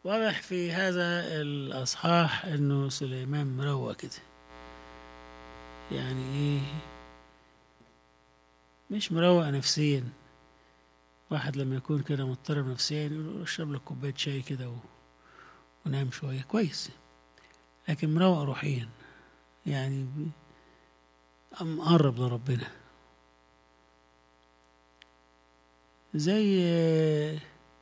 واضح في هذا الأصحاح إنه سليمان مروق كده يعني إيه مش مروق نفسيا واحد لما يكون كده مضطرب نفسيا يقول له اشرب لك كوباية شاي كده و... ونام شوية كويس لكن مروق روحيا يعني ب- مقرب لربنا زي آه،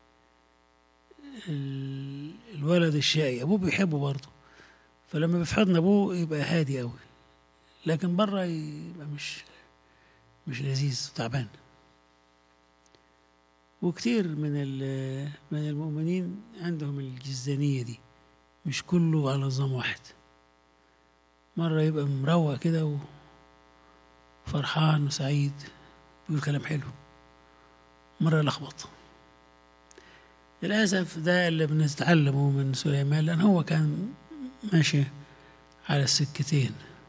ال- الولد الشقي ابوه بيحبه برضه فلما بيفحضن ابوه يبقى هادي قوي لكن بره يبقى مش مش لذيذ تعبان وكتير من ال- من المؤمنين عندهم الجزانية دي مش كله على نظام واحد مرة يبقى مروق كده وفرحان وسعيد بيقول كلام حلو مرة يلخبط للأسف ده اللي بنتعلمه من سليمان لأن هو كان ماشي على السكتين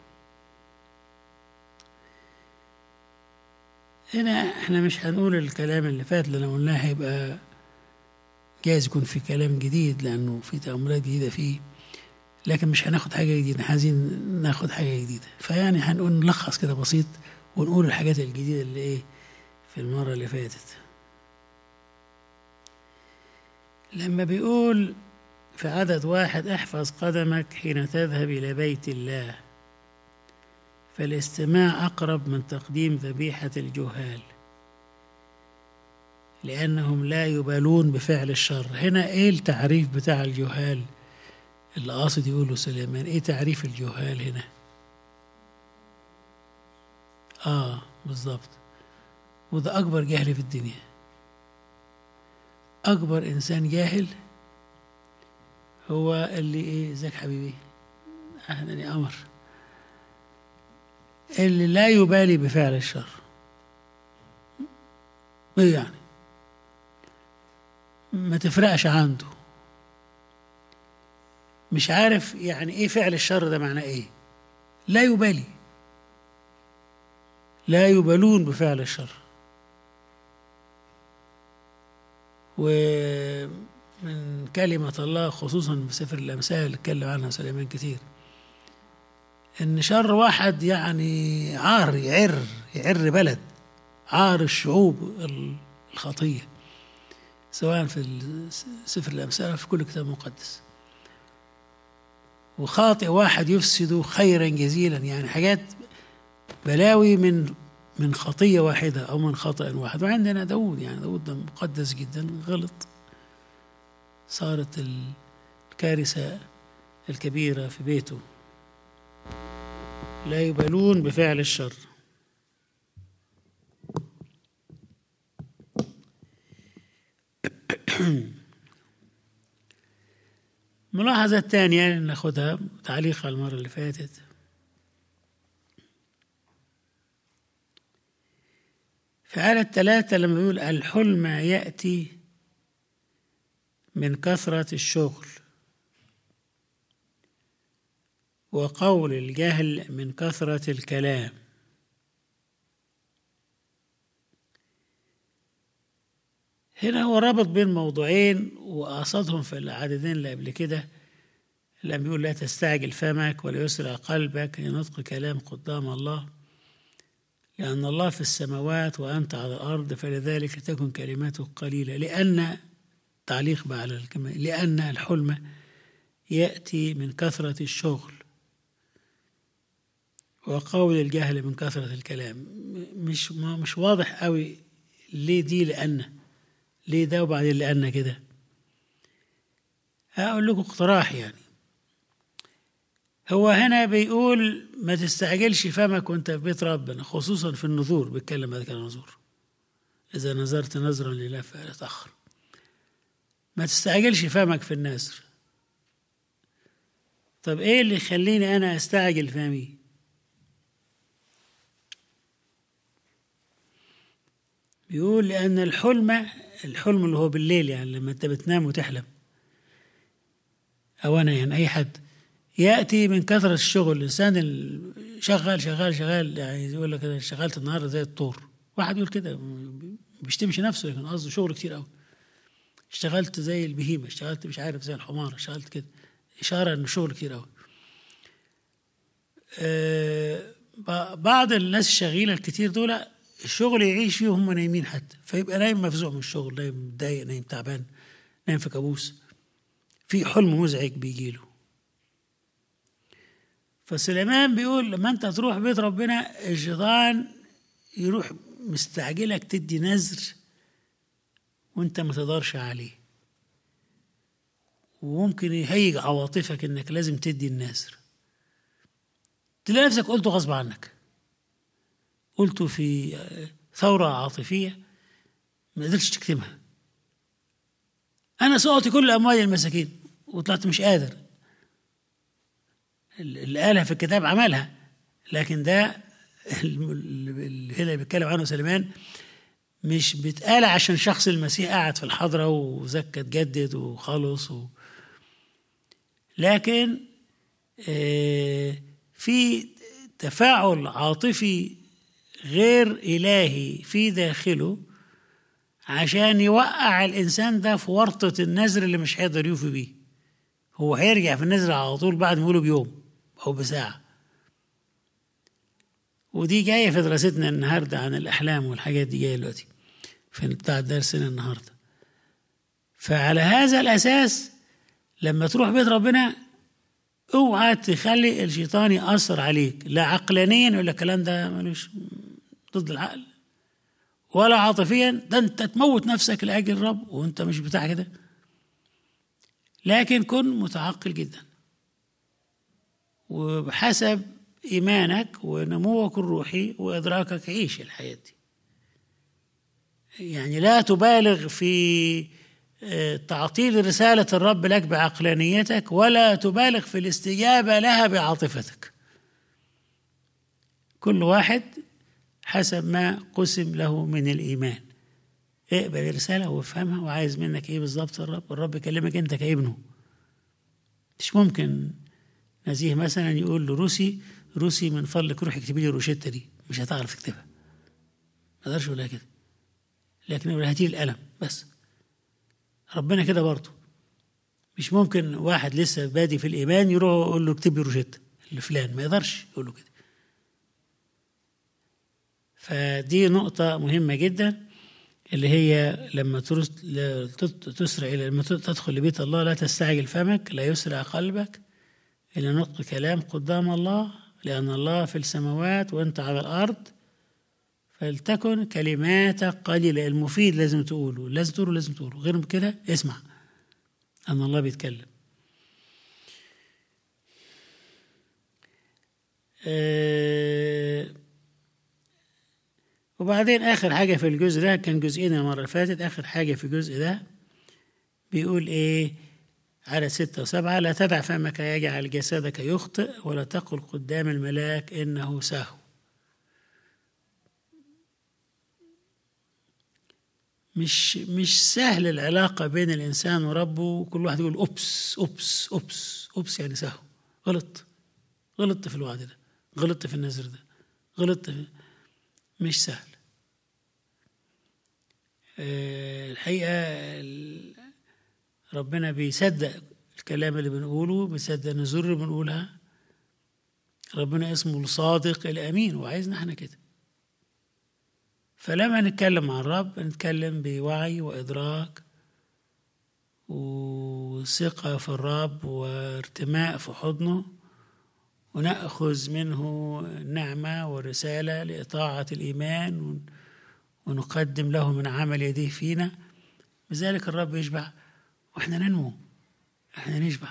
هنا احنا مش هنقول الكلام اللي فات اللي قلناه هيبقى جايز يكون في كلام جديد لأنه في تأملات جديدة فيه لكن مش هناخد حاجة جديدة عايزين ناخد حاجة جديدة فيعني هنقول نلخص كده بسيط ونقول الحاجات الجديدة اللي ايه في المرة اللي فاتت لما بيقول في عدد واحد احفظ قدمك حين تذهب إلى بيت الله فالاستماع أقرب من تقديم ذبيحة الجهال لأنهم لا يبالون بفعل الشر هنا إيه التعريف بتاع الجهال اللي قاصد يقوله سليمان إيه تعريف الجهال هنا آه بالظبط وده أكبر جهل في الدنيا أكبر إنسان جاهل هو اللي إيه ازيك حبيبي أهلا يا قمر اللي لا يبالي بفعل الشر ايه يعني ما تفرقش عنده مش عارف يعني ايه فعل الشر ده معناه ايه لا يبالي لا يبالون بفعل الشر ومن كلمة الله خصوصا في سفر الأمثال اللي اتكلم عنها سليمان كتير ان شر واحد يعني عار يعر يعر بلد عار الشعوب الخطيه سواء في سفر الامثال او في كل كتاب مقدس وخاطئ واحد يفسد خيرا جزيلا يعني حاجات بلاوي من من خطيه واحده او من خطا واحد وعندنا داود يعني داود ده مقدس جدا غلط صارت الكارثه الكبيره في بيته لا يبالون بفعل الشر ملاحظة تانية ناخدها تعليق على المرة اللي فاتت في آية ثلاثة لما يقول الحلم يأتي من كثرة الشغل وقول الجهل من كثرة الكلام هنا هو رابط بين موضوعين وقصدهم في العددين اللي قبل كده لما بيقول لا تستعجل فمك ولا يسرع قلبك لنطق كلام قدام الله لأن الله في السماوات وأنت على الأرض فلذلك تكن كلماتك قليلة لأن تعليق بقى على الكلمة لأن الحلم يأتي من كثرة الشغل وقول الجهل من كثرة الكلام مش مش واضح قوي ليه دي لأن ليه ده وبعدين لأن كده هقول لكم اقتراح يعني هو هنا بيقول ما تستعجلش فمك وانت في بيت ربنا خصوصا في النذور بيتكلم هذا كان النذور إذا نظرت نظرا لله فلا تأخر ما تستعجلش فمك في النذر طب ايه اللي يخليني انا استعجل فمي بيقول لأن الحلم الحلم اللي هو بالليل يعني لما أنت بتنام وتحلم أو أنا يعني أي حد يأتي من كثرة الشغل الإنسان شغال شغال شغال يعني يقول لك أنا اشتغلت النهاردة زي الطور واحد يقول كده بيشتمش نفسه لكن قصده شغل كتير أوي اشتغلت زي البهيمة اشتغلت مش عارف زي الحمار اشتغلت كده إشارة إنه شغل كتير أوي آه، ب- بعض الناس الشغيلة الكتير دول الشغل يعيش فيه وهم نايمين حتى فيبقى نايم مفزوع من الشغل نايم متضايق نايم تعبان نايم في كابوس في حلم مزعج بيجيله فسليمان بيقول لما انت تروح بيت ربنا الشيطان يروح مستعجلك تدي نذر وانت ما تقدرش عليه وممكن يهيج عواطفك انك لازم تدي النذر تلاقي نفسك قلته غصب عنك قلته في ثورة عاطفية ما قدرتش تكتمها أنا سأعطي كل أموال المساكين وطلعت مش قادر اللي قالها في الكتاب عملها لكن ده اللي هنا بيتكلم عنه سليمان مش بيتقال عشان شخص المسيح قاعد في الحضرة وزكى اتجدد وخلص و... لكن آه، في تفاعل عاطفي غير إلهي في داخله عشان يوقع الإنسان ده في ورطة النذر اللي مش هيقدر يوفي بيه هو هيرجع في النذر على طول بعد ما يقوله بيوم أو بساعة ودي جاية في دراستنا النهاردة عن الأحلام والحاجات دي جاية دلوقتي في بتاع درسنا النهاردة فعلى هذا الأساس لما تروح بيت ربنا اوعى تخلي الشيطان يأثر عليك لا عقلانيا ولا الكلام ده ملوش ضد العقل ولا عاطفيا ده انت تموت نفسك لاجل الرب وانت مش بتاع كده لكن كن متعقل جدا وبحسب ايمانك ونموك الروحي وادراكك عيش الحياه دي يعني لا تبالغ في آه، تعطيل رساله الرب لك بعقلانيتك ولا تبالغ في الاستجابه لها بعاطفتك كل واحد حسب ما قسم له من الإيمان اقبل الرسالة وافهمها وعايز منك ايه بالظبط الرب الرب يكلمك انت كابنه مش ممكن نزيه مثلا يقول لروسي روسي من فضلك روح اكتبي لي الروشتة دي مش هتعرف تكتبها ما اقدرش اقولها كده لكن يقول هاتي لي القلم بس ربنا كده برضه مش ممكن واحد لسه بادي في الايمان يروح يقول له اكتب لي روشتة لفلان ما يقدرش يقول له كده فدي نقطة مهمة جدا اللي هي لما ترس- ل- تت- تسرع إلى لما تدخل لبيت الله لا تستعجل فمك لا يسرع قلبك إلى نطق كلام قدام الله لأن الله في السماوات وأنت على الأرض فلتكن كلماتك قليلة المفيد لازم تقوله لازم تقوله لازم تقوله غير كده اسمع أن الله بيتكلم آه وبعدين آخر حاجة في الجزء ده كان جزئين المرة اللي فاتت آخر حاجة في الجزء ده بيقول إيه على ستة وسبعة لا تدع فمك يجعل جسدك يخطئ ولا تقل قدام الملاك إنه سهو مش مش سهل العلاقة بين الإنسان وربه كل واحد يقول أوبس أوبس أوبس أوبس يعني سهو غلط غلطت في الوعد ده غلطت في النذر ده غلطت في مش سهل آه، الحقيقة ال- ربنا بيصدق الكلام اللي بنقوله بيصدق النذور اللي بنقولها ربنا اسمه الصادق الأمين وعايزنا احنا كده فلما نتكلم مع الرب نتكلم بوعي وإدراك وثقة في الرب وارتماء في حضنه ونأخذ منه النعمة والرسالة لإطاعة الإيمان ون- ونقدم له من عمل يديه فينا بذلك الرب يشبع وإحنا ننمو إحنا نشبع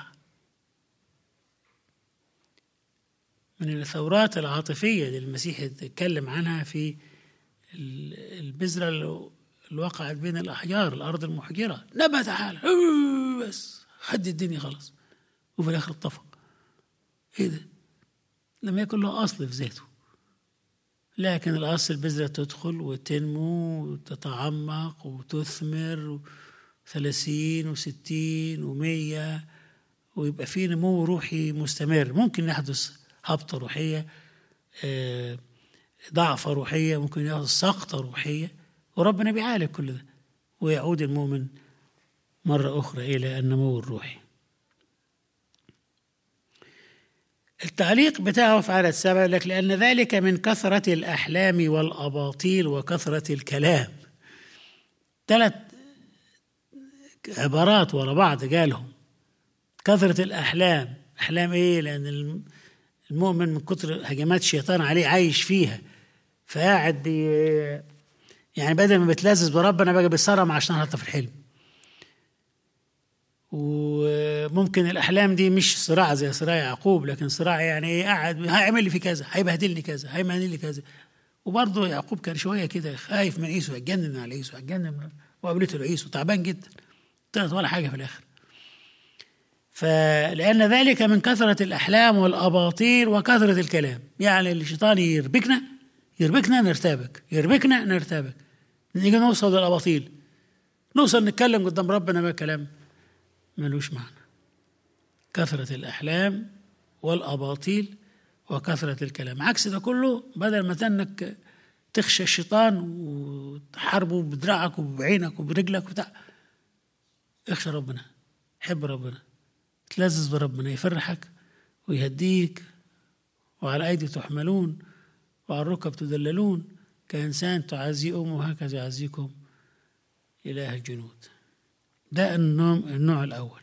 من الثورات العاطفية اللي المسيح اتكلم عنها في ال- البذرة اللي اللي وقعت بين الأحجار الأرض المحجرة نبت حالها بس حد الدنيا خلاص وفي الآخر اتفق إيه ده؟ لم يكن له أصل في ذاته لكن الأصل البذرة تدخل وتنمو وتتعمق وتثمر ثلاثين وستين ومية ويبقى في نمو روحي مستمر ممكن يحدث هبطة روحية آه، ضعفة روحية ممكن يحدث سقطة روحية وربنا بيعالج كل ده ويعود المؤمن مرة أخرى إلى النمو الروحي التعليق بتاعه في عدد سبعة لك لأن ذلك من كثرة الأحلام والأباطيل وكثرة الكلام ثلاث عبارات ورا بعض قالهم كثرة الأحلام أحلام إيه لأن المؤمن من كثر هجمات الشيطان عليه عايش فيها فقاعد بي يعني بدل ما بيتلذذ بربنا بقى بيصرم عشان حتى في الحلم وممكن الاحلام دي مش صراع زي صراع يعقوب لكن صراع يعني ايه قاعد هيعمل لي في كذا هيبهدلني كذا هيعمل لي كذا وبرضه يعقوب كان شويه كده خايف من عيسو هيتجنن على عيسو هيتجنن وقابلته عيسو تعبان جدا طلعت ولا حاجه في الاخر فلأن ذلك من كثرة الأحلام والأباطيل وكثرة الكلام يعني الشيطان يربكنا يربكنا نرتبك يربكنا نرتبك نيجي نوصل للأباطيل نوصل نتكلم قدام ربنا بقى كلام ملوش معنى كثرة الأحلام والأباطيل وكثرة الكلام عكس ده كله بدل ما تنك تخشى الشيطان وتحاربه بدراعك وبعينك وبرجلك وبتاع اخشى ربنا حب ربنا تلذذ بربنا يفرحك ويهديك وعلى أيدي تحملون وعلى الركب تدللون كإنسان تعزي أمه هكذا يعزيكم إله الجنود ده النوع, النوع الأول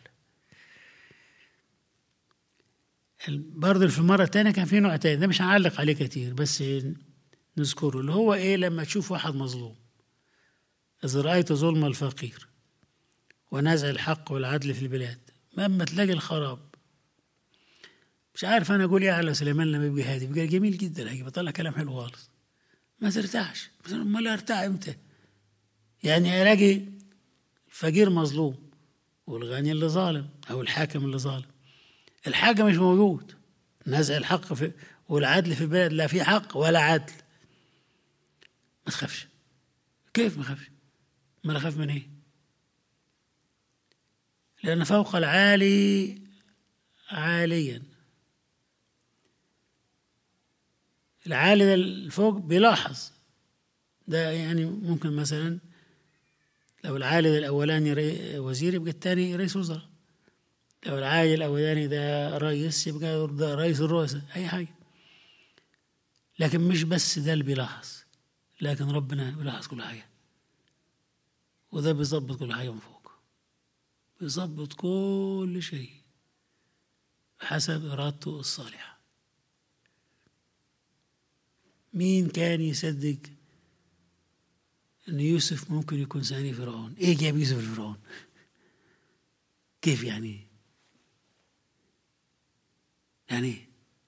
برضه في المرة الثانية كان في نوع تاني ده مش هنعلق عليه كتير بس نذكره اللي هو إيه لما تشوف واحد مظلوم إذا رأيت ظلم الفقير ونزع الحق والعدل في البلاد لما تلاقي الخراب مش عارف انا اقول ايه على سليمان لما يبقى هادي بيبقى جميل جدا هيجي بطلع كلام حلو خالص ما ترتاحش بس امال ارتاح امتى يعني الاقي الفقير مظلوم والغني اللي ظالم او الحاكم اللي ظالم الحاكم مش موجود نزع الحق في والعدل في البلد لا في حق ولا عدل ما تخافش كيف ما اخافش ما اخاف من ايه لأن فوق العالي عاليا العالي ده الفوق بيلاحظ ده يعني ممكن مثلا لو العالي ده الأولاني وزير يبقى الثاني رئيس وزراء لو العالي الأولاني ده رئيس يبقى ده رئيس الرؤساء أي حاجة لكن مش بس ده اللي بيلاحظ لكن ربنا بيلاحظ كل حاجة وده بيظبط كل حاجة من فوق يظبط كل شيء حسب إرادته الصالحة مين كان يصدق أن يوسف ممكن يكون ثاني فرعون إيه جاب يوسف الفرعون كيف يعني يعني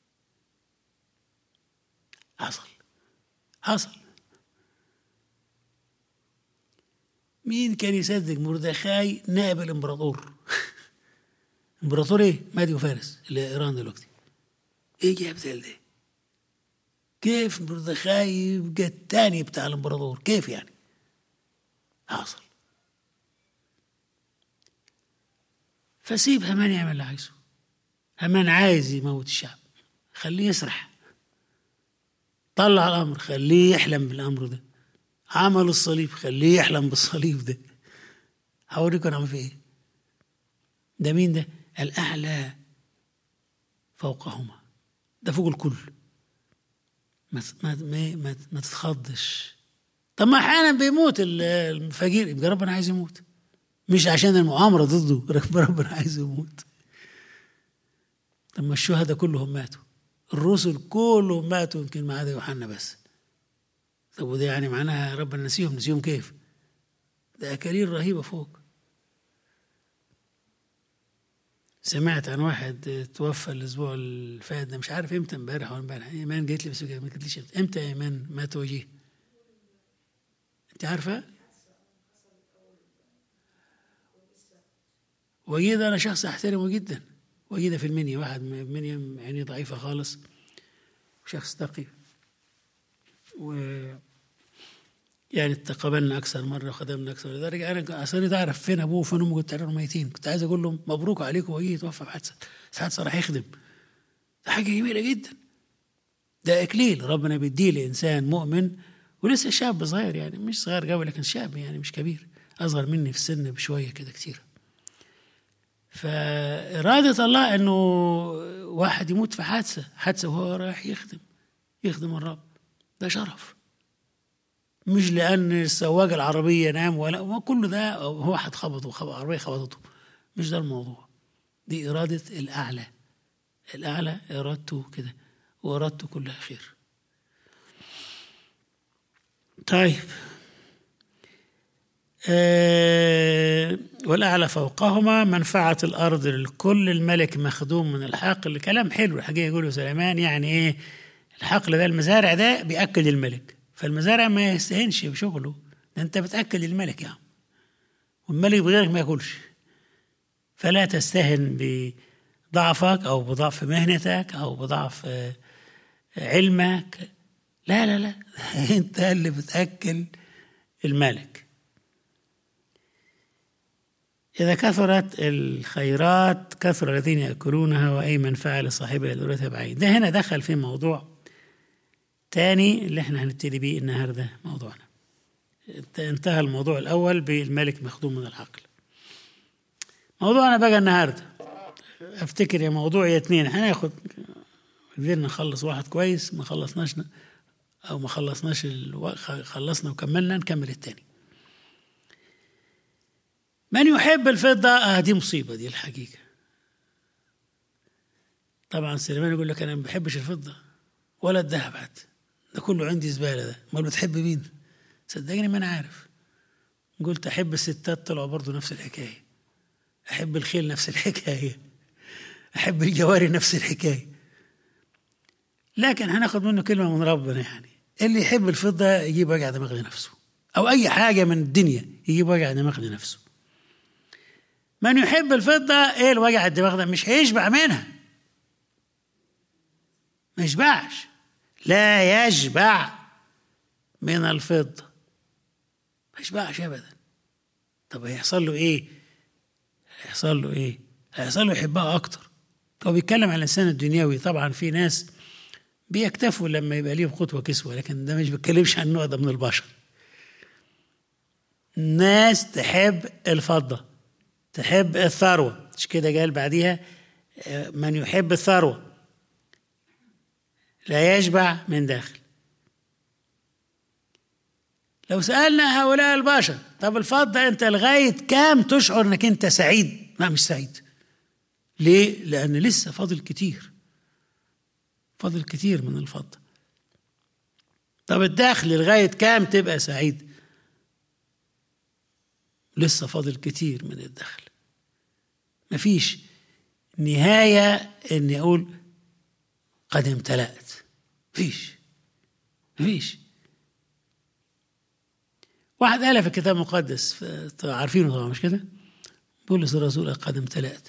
حصل حصل مين كان يصدق مردخاي نائب الامبراطور امبراطور ايه مادي وفارس اللي هي ايران دلوقتي ايه جاب ده ده كيف مردخاي يبقى الثاني بتاع الامبراطور كيف يعني حاصل فسيب همان يعمل اللي عايزه همان عايز يموت الشعب خليه يسرح طلع الامر خليه يحلم بالامر ده عمل الصليب خليه يحلم بالصليب ده هوريكم انا في ايه ده مين ده الاعلى فوقهما ده فوق الكل ما ما ما, ما, ما تتخضش طب ما احيانا بيموت الفقير يبقى ربنا عايز يموت مش عشان المؤامرة ضده ربنا عايز يموت طب ما الشهداء كلهم ماتوا الرسل كلهم ماتوا يمكن ما عدا يوحنا بس طب وده يعني معناها ربنا نسيهم نسيهم كيف ده أكاليل رهيبة فوق سمعت عن واحد توفى الأسبوع اللي فات ده مش عارف إمتى امبارح ولا امبارح إيمان جت لي بس ما قالتليش إمتى يا إيمان مات وجيه أنت عارفة؟ وجيه ده أنا شخص أحترمه جدا وجيه ده في المنيا واحد من المنيا عيني ضعيفة خالص وشخص تقي و يعني تقابلنا اكثر مره وخدمنا اكثر لذلك انا اصلا تعرف فين ابوه وفين امه كنت عارف ميتين كنت عايز اقول لهم مبروك عليكم وهي يتوفى بحادثه حادثه راح يخدم ده حاجه جميله جدا ده اكليل ربنا بيديه لانسان مؤمن ولسه شاب صغير يعني مش صغير قوي لكن شاب يعني مش كبير اصغر مني في السن بشويه كده كتير فإرادة الله إنه واحد يموت في حادثة حادثة وهو رايح يخدم يخدم الرب ده شرف مش لأن سواق العربية نام ولا ما كل ده هو واحد خبطه خبط عربية خبطته مش ده الموضوع دي إرادة الأعلى الأعلى إرادته كده وإرادته كلها خير طيب آه والأعلى فوقهما منفعة الأرض للكل الملك مخدوم من الحقل كلام حلو الحقيقة يقوله سليمان يعني إيه الحقل ده المزارع ده بيأكل الملك فالمزارع ما يستهنش بشغله ده أنت بتأكل الملك يا عم والملك بغيرك ما ياكلش فلا تستهن بضعفك أو بضعف مهنتك أو بضعف آه علمك لا لا لا انت اللي بتاكل الملك اذا كثرت الخيرات كثر الذين ياكلونها واي من فعل صاحبها ذرتها بعين ده هنا دخل في موضوع تاني اللي احنا هنبتدي بيه النهارده موضوعنا انتهى الموضوع الاول بالملك مخدوم من العقل موضوعنا بقى النهارده افتكر يا موضوع يا اتنين هناخد قدرنا نخلص واحد كويس ما خلصناش او ما خلصناش الو... خلصنا وكملنا نكمل التاني من يحب الفضة آه دي مصيبة دي الحقيقة طبعا سليمان يقول لك أنا ما بحبش الفضة ولا الذهب حتى ده كله عندي زبالة ده أمال بتحب مين؟ صدقني ما أنا عارف قلت أحب الستات طلعوا برضه نفس الحكاية أحب الخيل نفس الحكاية أحب الجواري نفس الحكاية لكن هناخد منه كلمة من ربنا يعني اللي يحب الفضة يجيب وجع دماغ لنفسه أو أي حاجة من الدنيا يجيب وجع دماغ لنفسه من يحب الفضة إيه الوجع الدماغ ده مش هيشبع منها ما يشبعش لا يشبع من الفضة ما يشبعش أبدا طب هيحصل له إيه هيحصل له إيه هيحصل له يحبها أكتر هو بيتكلم عن الإنسان الدنيوي طبعا في ناس بيكتفوا لما يبقى ليهم قوت وكسوة لكن ده مش بيتكلمش عن النوع ده من البشر ناس تحب الفضة تحب الثروة مش كده قال بعديها من يحب الثروة لا يشبع من داخل لو سألنا هؤلاء البشر طب الفضة أنت لغاية كام تشعر أنك أنت سعيد لا مش سعيد ليه؟ لأن لسه فاضل كتير فاضل كتير من الفضة طب الدخل لغاية كام تبقى سعيد لسه فاضل كتير من الدخل مفيش نهاية اني اقول قد امتلأت مفيش مفيش واحد قال في الكتاب المقدس عارفينه طبعا مش كده بولس الرسول قد امتلأت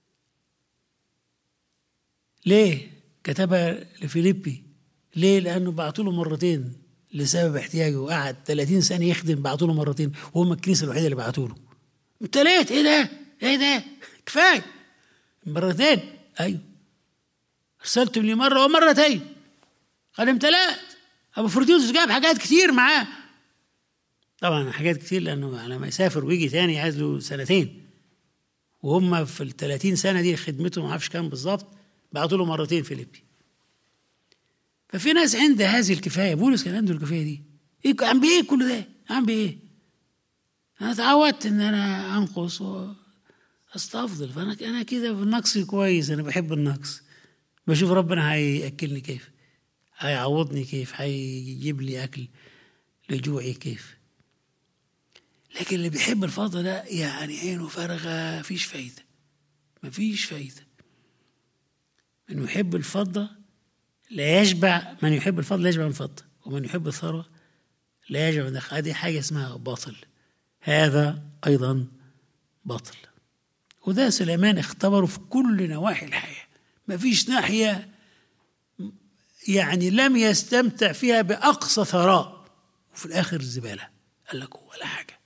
ليه كتبها لفيليبي ليه لانه بعتوا له مرتين لسبب احتياجه وقعد 30 سنه يخدم بعتوا له مرتين وهم الكنيسه الوحيده اللي بعتوا له امتليت ايه ده ايه ده كفايه مرتين ايوه ارسلتم لي مره ومرتين قال امتلأت ابو فردوس جاب حاجات كتير معاه طبعا حاجات كتير لانه على ما يسافر ويجي تاني عايز له سنتين وهم في ال 30 سنه دي خدمته ما اعرفش كام بالظبط بعتوا له مرتين فيليبي ففي ناس عندها هذه الكفايه بولس كان عنده الكفايه دي إيه عم بايه كل ده عم بايه انا اتعودت ان انا انقص واستفضل فانا انا كده بالنقص كويس انا بحب النقص بشوف ربنا هياكلني كيف هيعوضني كيف هيجيب لي اكل لجوعي كيف لكن اللي بيحب الفضل ده يعني عينه فارغه مفيش فايده مفيش فايده من يحب الفضة لا يشبع من يحب الفضل لا يشبع من الفضة ومن يحب الثروة لا يشبع من دخل هذه حاجة اسمها باطل هذا أيضا باطل وده سليمان اختبره في كل نواحي الحياة ما فيش ناحية يعني لم يستمتع فيها بأقصى ثراء وفي الآخر الزبالة قال لك ولا حاجة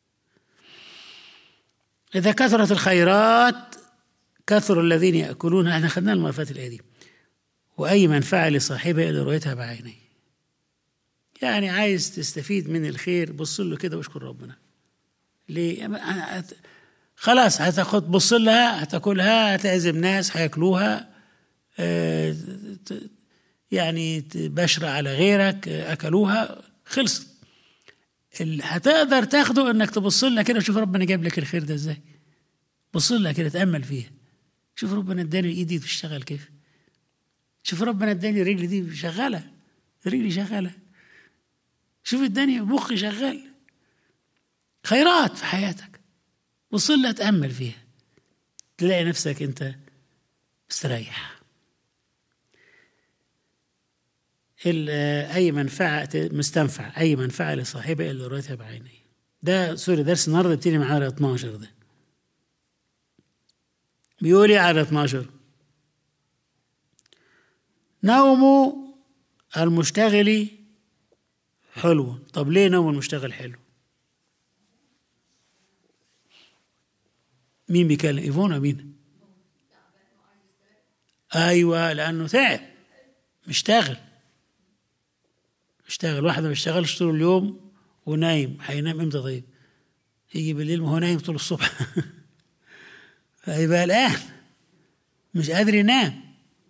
إذا كثرت الخيرات كثر الذين يأكلونها احنا خدنا المرة فاتت الآية دي وأي منفعة لصاحبها إلا رؤيتها بعينيه يعني عايز تستفيد من الخير بص له كده واشكر ربنا ليه خلاص هتاخد بص لها هتاكلها هتعزم ناس هياكلوها آه، ت- يعني بشرة على غيرك آه، اكلوها خلصت اللي هتقدر تاخده انك تبص لها كده وشوف ربنا جاب لك الخير ده ازاي بص لها كده تامل فيها شوف ربنا اداني ايدي بتشتغل كيف شوف ربنا اداني رجلي دي شغاله رجلي شغاله شوف اداني مخي شغال خيرات في حياتك بص لها تامل فيها تلاقي نفسك انت مستريح ال- اي منفعه مستنفع اي منفعه لصاحبها الا رؤيتها بعينيه ده سوري درس النهارده بتيجي معاه على 12 ده بيقول ايه على 12 نوم المشتغل حلو طب ليه نوم المشتغل حلو مين بيكلم ايفونا مين ايوه لانه تعب مشتغل مشتغل واحد ما بيشتغلش طول اليوم ونايم هينام امتى طيب يجي بالليل ما هو نايم طول الصبح فيبقى الان مش قادر ينام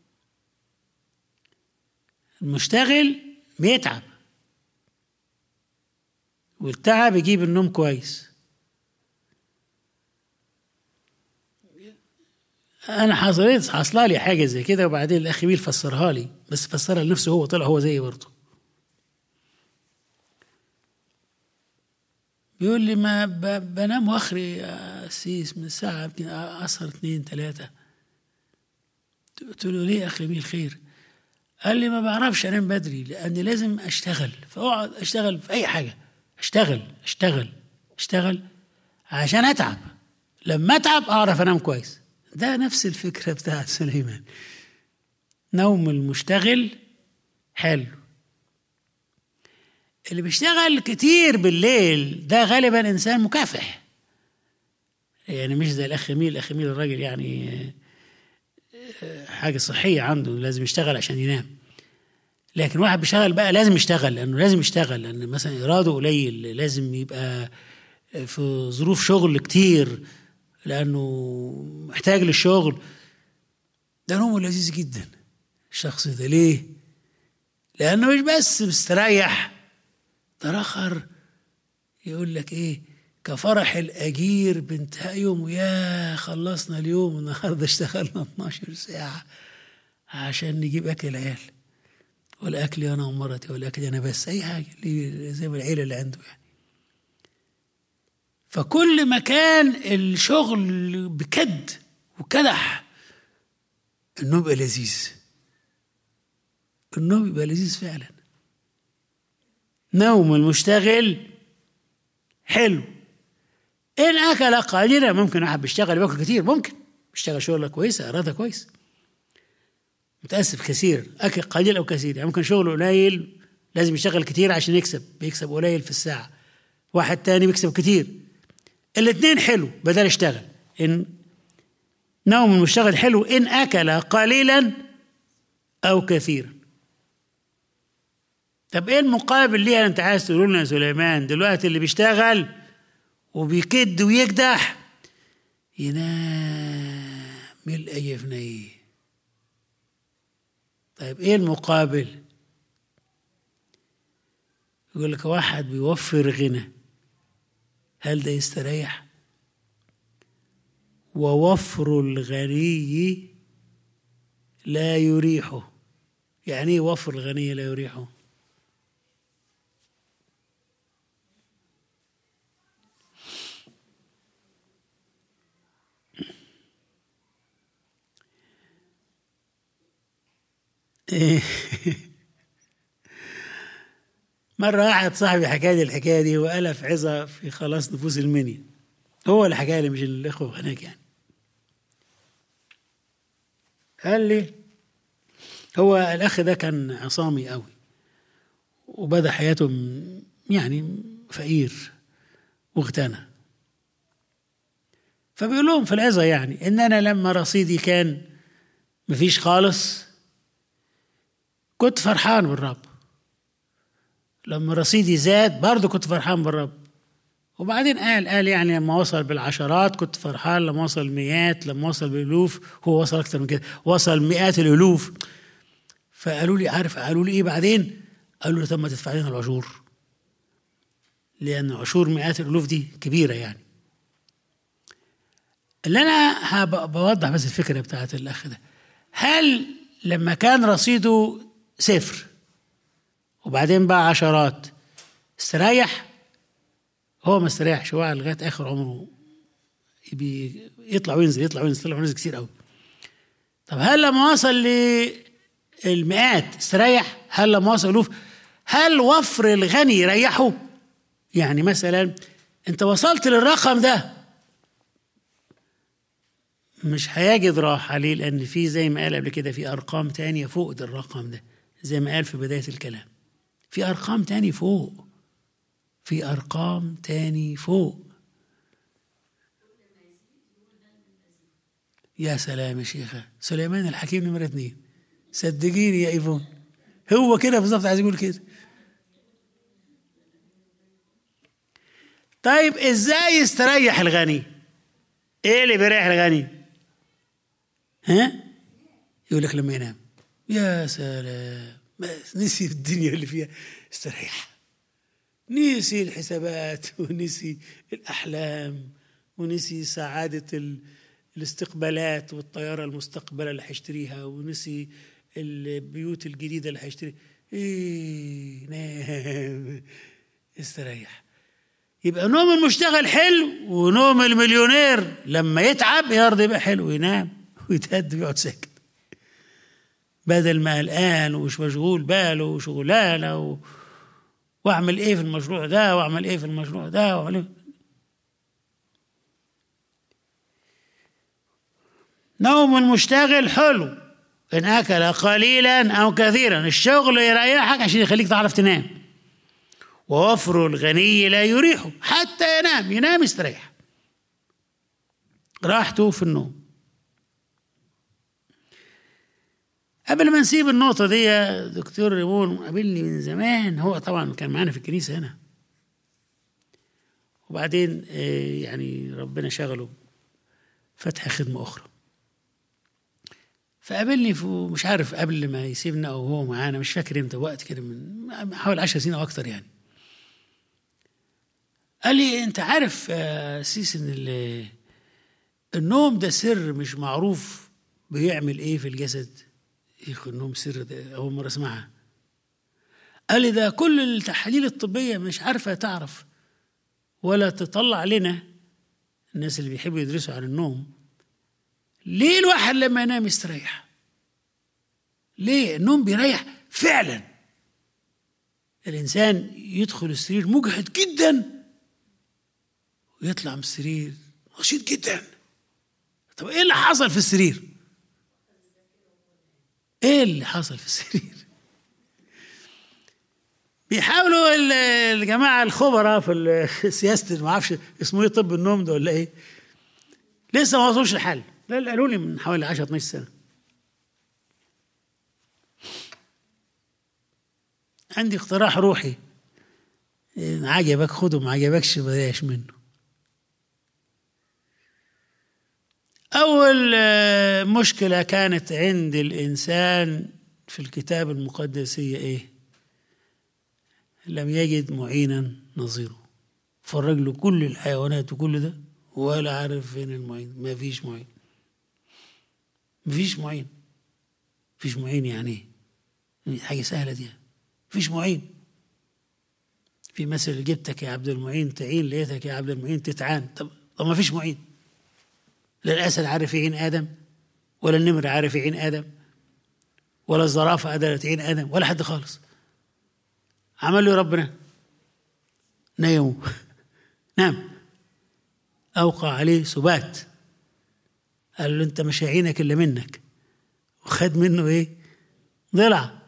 المشتغل بيتعب والتعب يجيب النوم كويس انا حصلت حصل لي حاجه زي كده وبعدين الاخ بيل فسرها لي بس فسرها لنفسه هو طلع هو زيي برضه بيقول لي ما ب- بنام واخري يا سيس من الساعة يمكن أسهر اثنين ثلاثة قلت له ليه يا أخي مين الخير قال لي ما بعرفش أنام بدري لأني لازم أشتغل فأقعد أشتغل في أي حاجة أشتغل أشتغل أشتغل عشان أتعب لما أتعب أعرف أنام كويس ده نفس الفكرة بتاعت سليمان نوم المشتغل حلو اللي بيشتغل كتير بالليل ده غالبا انسان مكافح يعني مش زي الاخ ميل الاخ ميل الراجل يعني آه، حاجه صحيه عنده لازم يشتغل عشان ينام لكن واحد بيشتغل بقى لازم يشتغل لانه لازم يشتغل لان مثلا ايراده قليل لازم يبقى في ظروف شغل كتير لانه محتاج للشغل ده نومه لذيذ جدا الشخص ده ليه؟ لانه مش بس مستريح ده اخر يقول لك ايه كفرح الاجير بانتهاء يومه يا خلصنا اليوم النهارده اشتغلنا 12 ساعه عشان نجيب اكل العيال ولا اكلي انا ومرتي ولا اكلي انا بس اي حاجه اللي زي ما العيله اللي عنده يعني فكل ما كان الشغل بكد وكدح النوم يبقى لذيذ النوم يبقى لذيذ فعلا نوم المشتغل حلو إن أكل قليلا ممكن واحد بيشتغل بياكل كتير ممكن بيشتغل شغلة كويسة إرادة كويس متأسف كثير أكل قليل أو كثير يعني ممكن شغله قليل لازم يشتغل كتير عشان يكسب بيكسب قليل في الساعة واحد تاني بيكسب كتير الاثنين حلو بدل يشتغل إن نوم المشتغل حلو إن أكل قليلا أو كثيرا طب ايه المقابل ليها انت عايز تقول لنا يا سليمان دلوقتي اللي بيشتغل وبيكد ويكدح ينام ملء يفنيه طيب ايه المقابل يقول لك واحد بيوفر غنى هل ده يستريح ووفر الغني لا يريحه يعني ايه وفر الغني لا يريحه إيه. مرة واحد صاحبي حكى لي الحكاية دي وألف عظة في خلاص نفوس المنيا هو اللي حكى لي مش الإخوة هناك يعني قال لي هو الأخ ده كان عصامي قوي وبدأ حياته م- يعني فقير واغتنى فبيقول لهم في العظة يعني إن أنا لما رصيدي كان مفيش خالص كنت فرحان بالرب لما رصيدي زاد برضه كنت فرحان بالرب وبعدين قال قال يعني لما وصل بالعشرات كنت فرحان لما وصل مئات لما وصل بالالوف هو وصل اكتر من كده وصل مئات الالوف فقالوا لي عارف قالوا لي ايه بعدين قالوا لي طب ما تدفع لنا العشور لان عشور مئات الالوف دي كبيره يعني اللي انا هب- بوضح بس الفكره بتاعت الاخ ده هل لما كان رصيده صفر وبعدين بقى عشرات استريح هو ما استريحش هو لغايه اخر عمره يبي يطلع وينزل يطلع وينزل يطلع وينزل كتير قوي طب هل لما وصل للمئات استريح هل لما وصل الوف هل وفر الغني يريحه يعني مثلا انت وصلت للرقم ده مش هيجد راحة ليه لأن في زي ما قال قبل كده في أرقام تانية فوق ده الرقم ده زي ما قال في بداية الكلام في أرقام تاني فوق في أرقام تاني فوق يا سلام يا شيخة سليمان الحكيم نمرة اتنين صدقيني يا ايفون هو كده بالظبط عايز يقول كده طيب ازاي يستريح الغني ايه اللي بيريح الغني ها يقول لك لما ينام يا سلام بس نسي الدنيا اللي فيها استريح نسي الحسابات ونسي الأحلام ونسي سعادة ال... الاستقبالات والطيارة المستقبلة اللي هيشتريها ونسي البيوت الجديدة اللي هيشتريها ايه نام استريح يبقى نوم المشتغل حلو ونوم المليونير لما يتعب يرضى يبقى حلو ينام ويتهد ويقعد ساكت بدل ما قلقان ومش مشغول باله وشغلانه و... واعمل ايه في المشروع ده واعمل ايه في المشروع ده واعمل إيه؟ نوم المشتغل حلو ان اكل قليلا او كثيرا الشغل يريحك عشان يخليك تعرف تنام ووفر الغني لا يريحه حتى ينام ينام يستريح راحته في النوم قبل ما نسيب النقطة دي يا دكتور ريمون قابلني من زمان هو طبعا كان معانا في الكنيسة هنا وبعدين آه، يعني ربنا شغله فتح خدمة أخرى فقابلني في مش عارف قبل ما يسيبنا أو هو معانا مش فاكر امتى وقت كده من حوالي عشر سنين أو أكتر يعني قال لي أنت عارف آه، سيس إن ال- النوم ده سر مش معروف بيعمل إيه في الجسد يخ النوم سر ده أول مرة أسمعها قال لي ده كل التحاليل الطبية مش عارفة تعرف ولا تطلع لنا الناس اللي بيحبوا يدرسوا عن النوم ليه الواحد لما ينام يستريح ليه النوم بيريح فعلا الإنسان يدخل السرير مجهد جدا ويطلع من السرير نشيط جدا طب ايه اللي حصل في السرير ايه اللي حصل في السرير بيحاولوا ال- الجماعه الخبراء في ال- سياسه ما اعرفش اسمه ايه طب النوم ده ولا ايه لسه ما وصلوش لحل لا لا، قالوا لي من حوالي 10 12 سنه عندي اقتراح روحي إن عجبك خده ما عجبكش بلاش منه أول آه، مشكلة كانت عند الإنسان في الكتاب المقدس هي إيه؟ لم يجد معينا نظيره فرج له كل الحيوانات وكل ده ولا عارف فين المعين ما فيش معين ما فيش معين فيش معين يعني ايه دي حاجة سهلة دي فيش معين في مثل جبتك يا عبد المعين تعين لقيتك يا عبد المعين تتعان طب طب ما فيش معين لا الأسد عارف يعين آدم ولا النمر عارف يعين آدم ولا الزرافة قدرت تعين آدم ولا حد خالص عمل له ربنا نيمه نام أوقع عليه سبات قال له أنت مش هيعينك إلا منك وخد منه إيه ضلع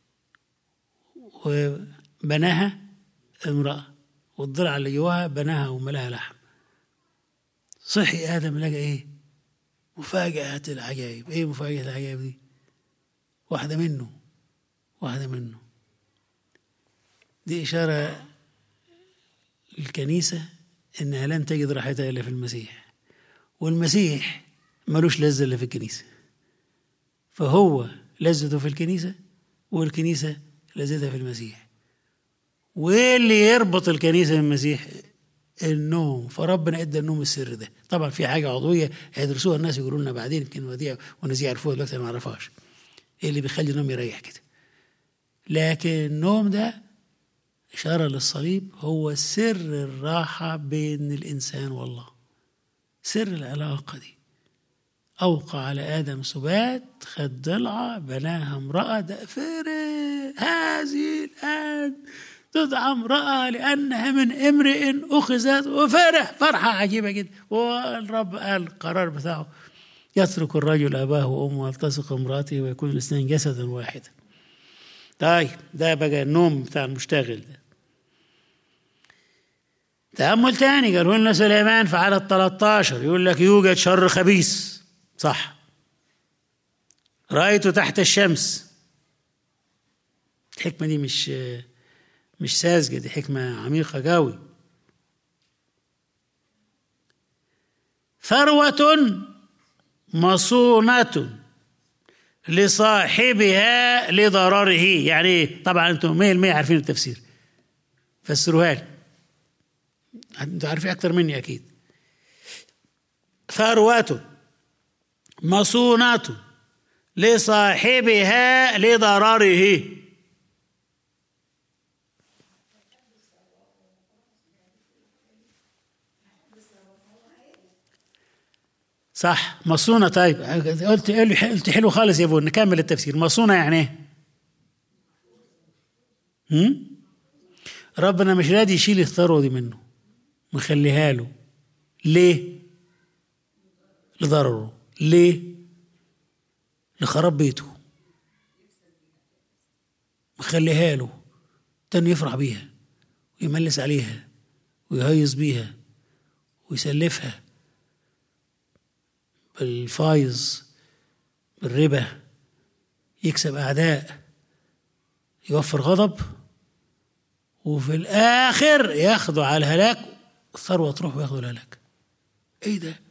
وبناها امرأة والضلع اللي جواها بناها وملاها لحم صحي آدم لقى إيه مفاجأة العجائب إيه مفاجأة العجائب دي واحدة منه واحدة منه دي إشارة للكنيسة إنها لن تجد راحتها إلا في المسيح والمسيح ملوش لذة إلا في الكنيسة فهو لذته في الكنيسة والكنيسة لذتها في المسيح وايه اللي يربط الكنيسة بالمسيح النوم فربنا ادى النوم السر ده طبعا في حاجة عضوية هيدرسوها الناس يقولوا لنا بعدين يمكن وديع وناس يعرفوها دلوقتي أنا ما اعرفهاش ايه اللي بيخلي النوم يريح كده لكن النوم ده إشارة للصليب هو سر الراحة بين الإنسان والله سر العلاقة دي أوقع على آدم سبات خد ضلعة بناها امرأة دافرة هذه الآن تدعى امرأة لأنها من امرئ أخذت وفرح فرحة عجيبة جدا والرب قال القرار بتاعه يترك الرجل أباه وأمه ويلتصق امرأته ويكون الاثنين جسدا واحدا طيب ده بقى النوم بتاع المشتغل ده تأمل تاني قالوا لنا سليمان في عدد 13 يقول لك يوجد شر خبيث صح رأيته تحت الشمس الحكمة دي مش مش ساذجة دي حكمة عميقة قوي ثروة مصونة لصاحبها لضرره يعني طبعا انتم 100% عارفين التفسير فسروها لي انتوا عارفين اكتر مني اكيد ثروة مصونة لصاحبها لضرره صح مصونة طيب قلت قلت حلو خالص يا ابو نكمل التفسير مصونة يعني ايه؟ هم؟ ربنا مش راضي يشيل الثروة دي منه مخليها له ليه؟ لضرره ليه؟ لخراب بيته مخليها له تاني يفرح بيها ويملس عليها ويهيص بيها ويسلفها بالفايز بالربا يكسب أعداء يوفر غضب وفي الآخر ياخدوا على الهلاك الثروة تروح وياخدوا الهلاك إيه ده؟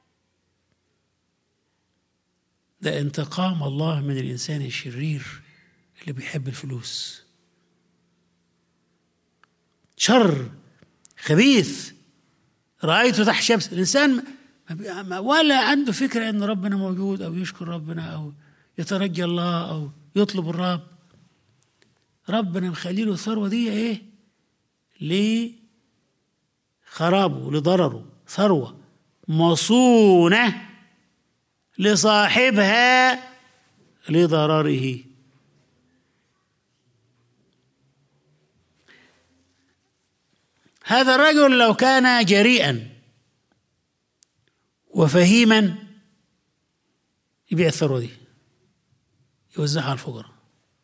ده انتقام الله من الإنسان الشرير اللي بيحب الفلوس شر خبيث رأيته تحت شمس الإنسان ولا عنده فكرة أن ربنا موجود أو يشكر ربنا أو يترجى الله أو يطلب الرب ربنا مخلي له الثروة دي إيه؟ لخرابه لضرره ثروة مصونة لصاحبها لضرره هذا الرجل لو كان جريئا وفهيما يبيع الثروة دي يوزعها على الفقراء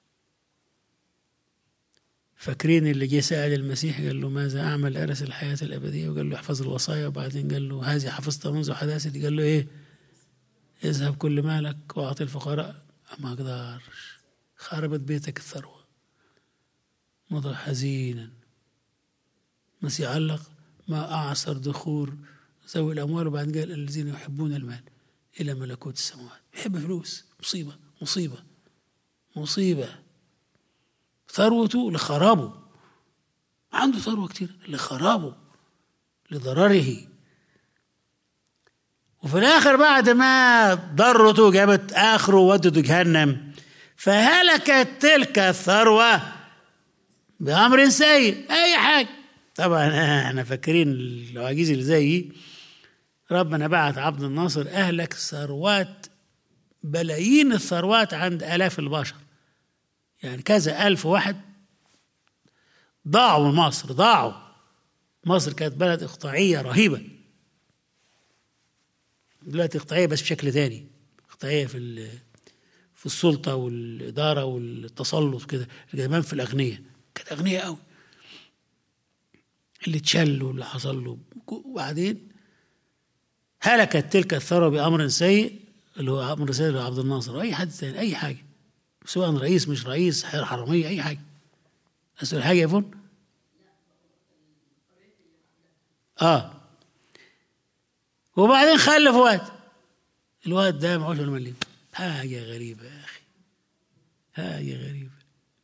فاكرين اللي جه سأل المسيح قال له ماذا أعمل أرث الحياة الأبدية وقال له احفظ الوصايا وبعدين قال له هذه حفظتها منذ حداثتي قال له إيه اذهب كل مالك واعطي الفقراء ما اقدرش خربت بيتك الثروة مضى حزينا بس يعلق ما أعصر دخور ذوي الأموال وبعدين قال الذين يحبون المال إلى ملكوت السماوات يحب فلوس مصيبة مصيبة مصيبة ثروته لخرابه عنده ثروة كتير لخرابه لضرره وفي الآخر بعد ما ضرته جابت آخره ودته جهنم فهلكت تلك الثروة بأمر سيء أي حاجة طبعا احنا فاكرين العواجيز اللي زيي ربنا بعت عبد الناصر أهلك ثروات بلايين الثروات عند آلاف البشر يعني كذا ألف واحد ضاعوا من مصر ضاعوا مصر كانت بلد إقطاعية رهيبة دلوقتي إقطاعية بس بشكل تاني إقطاعية في في السلطة والإدارة والتسلط كده كمان في الأغنياء كانت أغنياء قوي اللي اتشل واللي حصل له وبعدين هلكت تلك الثروة بأمر سيء اللي هو أمر سيء اللي هو عبد الناصر أي حد تاني أي حاجة سواء رئيس مش رئيس حرامية أي حاجة أسأل حاجة يا فون اه وبعدين خلف واد الواد ده معوش ولا مليم حاجة غريبة يا أخي حاجة غريبة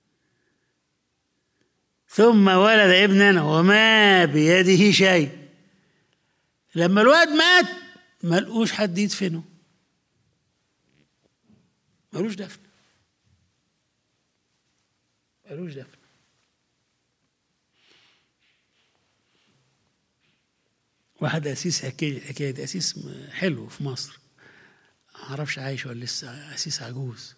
ثم ولد ابنا وما بيده شيء لما الواد مات ما لقوش حد يدفنه ملوش دفن ملوش دفن واحد أسيس حكي لي الحكاية دي أسيس حلو في مصر معرفش عايش ولا لسه أسيس عجوز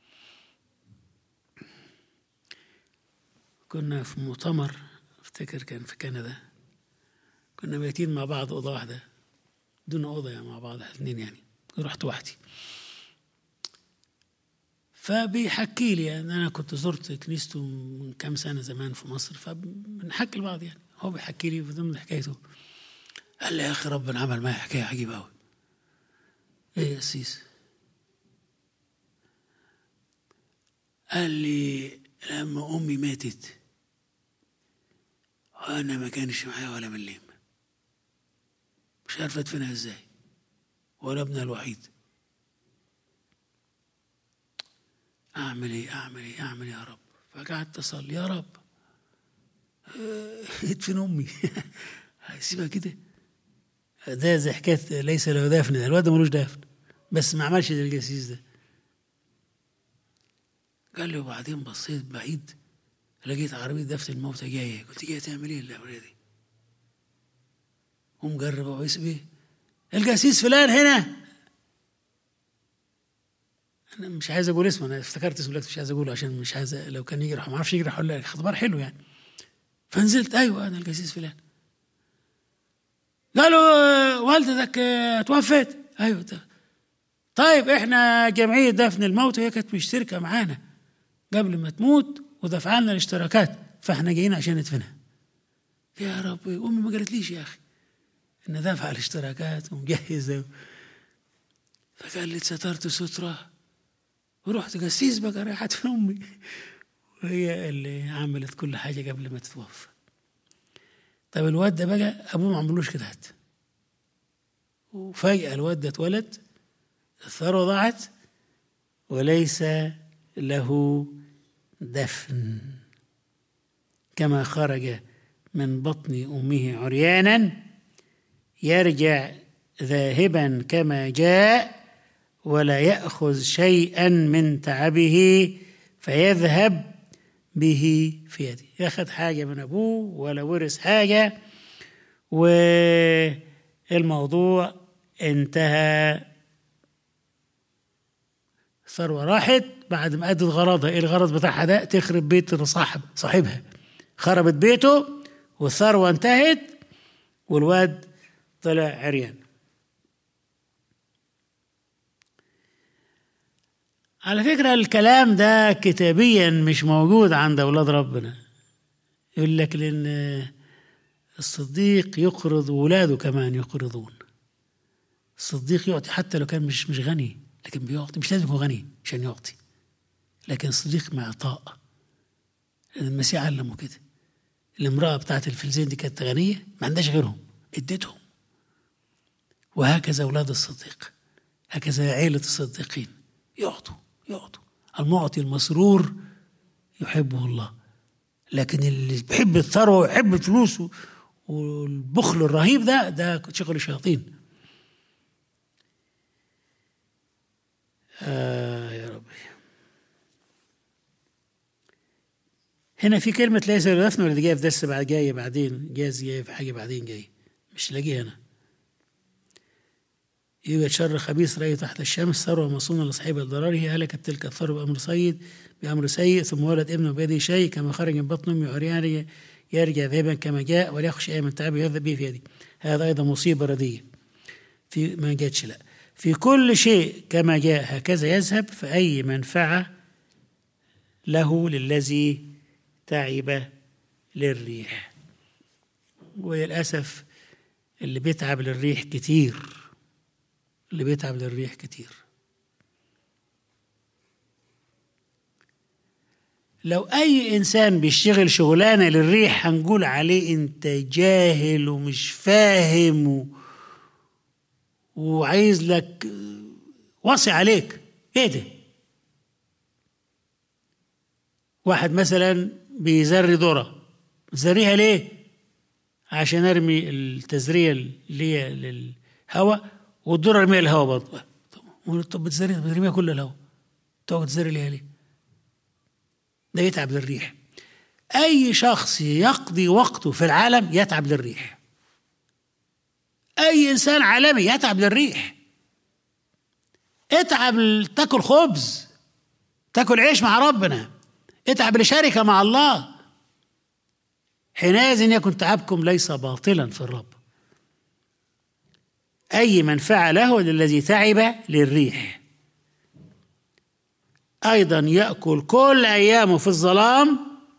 كنا في مؤتمر افتكر كان في كندا كنا بايتين مع بعض أوضة واحدة دون أوضة يعني مع بعض اثنين يعني رحت وحدي فبيحكي لي ان انا كنت زرت كنيسته من كام سنه زمان في مصر فبنحكي لبعض يعني هو بيحكي لي في ضمن حكايته قال لي يا اخي ربنا عمل معايا حكايه عجيبه قوي ايه يا سيس قال لي لما امي ماتت وانا ما كانش معايا ولا مليم مش عارف ادفنها ازاي ولا ابنها الوحيد اعمل ايه اعمل ايه اعمل يا رب فقعدت اصلي يا رب ادفن امي هسيبها كده ده زي حكايه ليس له دافن ده الواد ملوش دافن بس ما عملش زي الجسيس ده قال لي وبعدين بصيت بعيد لقيت عربية دفن الموتى جاية قلت جاية تعمل ايه العملية دي؟ قوم جرب ابو بيه الجاسيس فلان هنا انا مش عايز اقول اسمه انا افتكرت اسمه لكن مش عايز اقوله عشان مش عايز لو كان يجرح ما اعرفش يجرح ولا اختبار حلو يعني فنزلت ايوه انا الجاسيس فلان قالوا والدتك توفت ايوه ده. طيب احنا جمعيه دفن الموت وهي كانت مشتركه معانا قبل ما تموت ودفع لنا الاشتراكات فاحنا جايين عشان ندفنها يا رب امي ما قالتليش يا اخي ان دافع الاشتراكات ومجهز فقال لي سترت ستره ورحت قسيس بقى رايحة في امي وهي اللي عملت كل حاجه قبل ما تتوفى طب الواد ده بقى ابوه ما عملوش كده حتى وفجأة الواد ده اتولد الثروة ضاعت وليس له دفن كما خرج من بطن أمه عريانا يرجع ذاهبا كما جاء ولا يأخذ شيئا من تعبه فيذهب به في يده ياخد حاجة من أبوه ولا ورث حاجة والموضوع انتهى ثروة راحت بعد ما أدت غرضها إيه الغرض بتاعها ده تخرب بيت صاحب صاحبها خربت بيته والثروة انتهت والواد طلع عريان على فكرة الكلام ده كتابيا مش موجود عند أولاد ربنا يقول لك لأن الصديق يقرض ولاده كمان يقرضون الصديق يعطي حتى لو كان مش مش غني لكن بيعطي مش لازم يكون غني عشان يعطي لكن الصديق معطاء لأن المسيح علمه كده الامرأة بتاعت الفلزين دي كانت غنية ما عندهاش غيرهم اديتهم وهكذا أولاد الصديق هكذا عيلة الصديقين يعطوا يعطوا المعطي المسرور يحبه الله لكن اللي بيحب الثروة ويحب الفلوس والبخل الرهيب ده ده شغل الشياطين آه يا ربي هنا في كلمة ليس دفن ولا دي جاية في درس بعد جاية بعدين جايز جاية في حاجة بعدين جاية مش لاقيها هنا يوجد شر خبيث رأي تحت الشمس ثروة مصونة لصاحب ضرره هلكت تلك الثروة بأمر سيد بأمر سيء ثم ولد ابنه بيده شيء كما خرج من بطن أمه عريان يرجع ذهبا كما جاء ولا يخشى أي من تعب يذهب به في يده هذا أيضا مصيبة ردية في ما جاتش لا في كل شيء كما جاء هكذا يذهب فأي منفعة له للذي تعب للريح وللأسف اللي بيتعب للريح كتير اللي بيتعب للريح كتير لو اي انسان بيشتغل شغلانه للريح هنقول عليه انت جاهل ومش فاهم و... وعايز لك وصي عليك ايه ده واحد مثلا بيزري ذره زريها ليه عشان ارمي التزريه اللي هي للهواء والذره ارميها الهواء برضه طب بتزري بترميها كل الهواء تقعد تزري ليها ليه ده يتعب للريح اي شخص يقضي وقته في العالم يتعب للريح اي انسان عالمي يتعب للريح اتعب تاكل خبز تاكل عيش مع ربنا اتعب لشركه مع الله حينئذ يكن تعبكم ليس باطلا في الرب اي منفعه له للذي تعب للريح ايضا ياكل كل ايامه في الظلام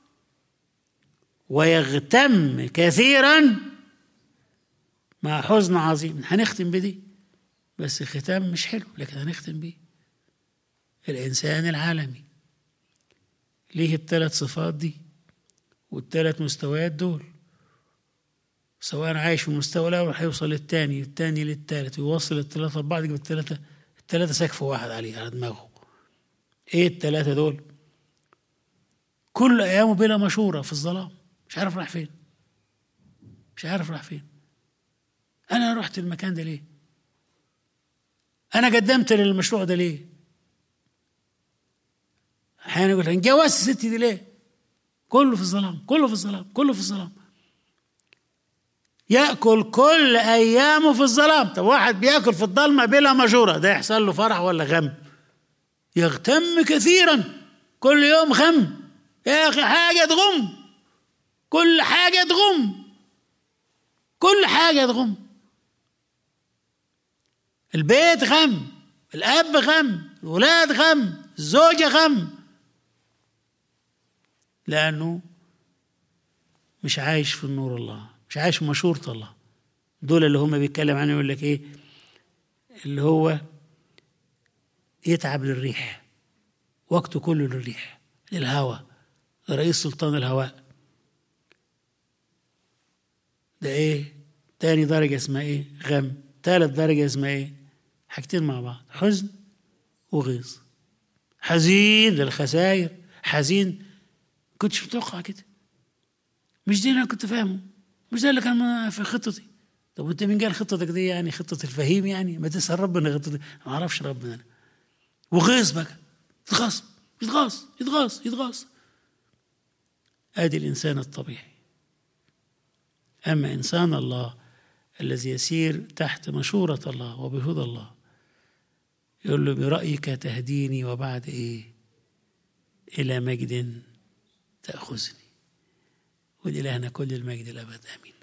ويغتم كثيرا مع حزن عظيم هنختم بدي بس الختام مش حلو لكن هنختم بيه الانسان العالمي ليه الثلاث صفات دي والثلاث مستويات دول سواء عايش في المستوى الاول هيوصل للثاني الثاني للثالث ويوصل الثلاثه ببعض يجيب الثلاثه الثلاثه سقف واحد عليه على دماغه ايه الثلاثه دول كل ايامه بلا مشوره في الظلام مش عارف راح فين مش عارف راح فين انا رحت المكان ده ليه انا قدمت للمشروع ده ليه احيانا يقول انجوزت ستي دي ليه كله في الظلام كله في الظلام كله في الظلام ياكل كل ايامه في الظلام طب واحد بياكل في الضلمه بلا مجوره ده يحصل له فرح ولا غم يغتم كثيرا كل يوم غم يا اخي حاجه تغم كل حاجه تغم كل حاجه تغم البيت غم الاب غم الولاد غم الزوجه غم لانه مش عايش في النور الله مش عايش في مشورة الله دول اللي هم بيتكلم عنهم يقول لك ايه اللي هو يتعب للريح وقته كله للريح للهواء رئيس سلطان الهواء ده ايه تاني درجة اسمها ايه غم تالت درجة اسمها ايه حاجتين مع بعض حزن وغيظ حزين للخسائر حزين كنتش متوقع كده مش دي اللي انا كنت فاهمه مش ده اللي كان في خطتي طب وانت مين قال خطتك دي يعني خطة الفهيم يعني ما تسأل ربنا خطتي ما اعرفش ربنا أنا. وغيظ بقى يتغاص يتغاص يتغاص يتغاص ادي الانسان الطبيعي اما انسان الله الذي يسير تحت مشورة الله وبهدى الله يقول له برأيك تهديني وبعد ايه الى مجد تأخذني ولإلهنا كل المجد الأبد آمين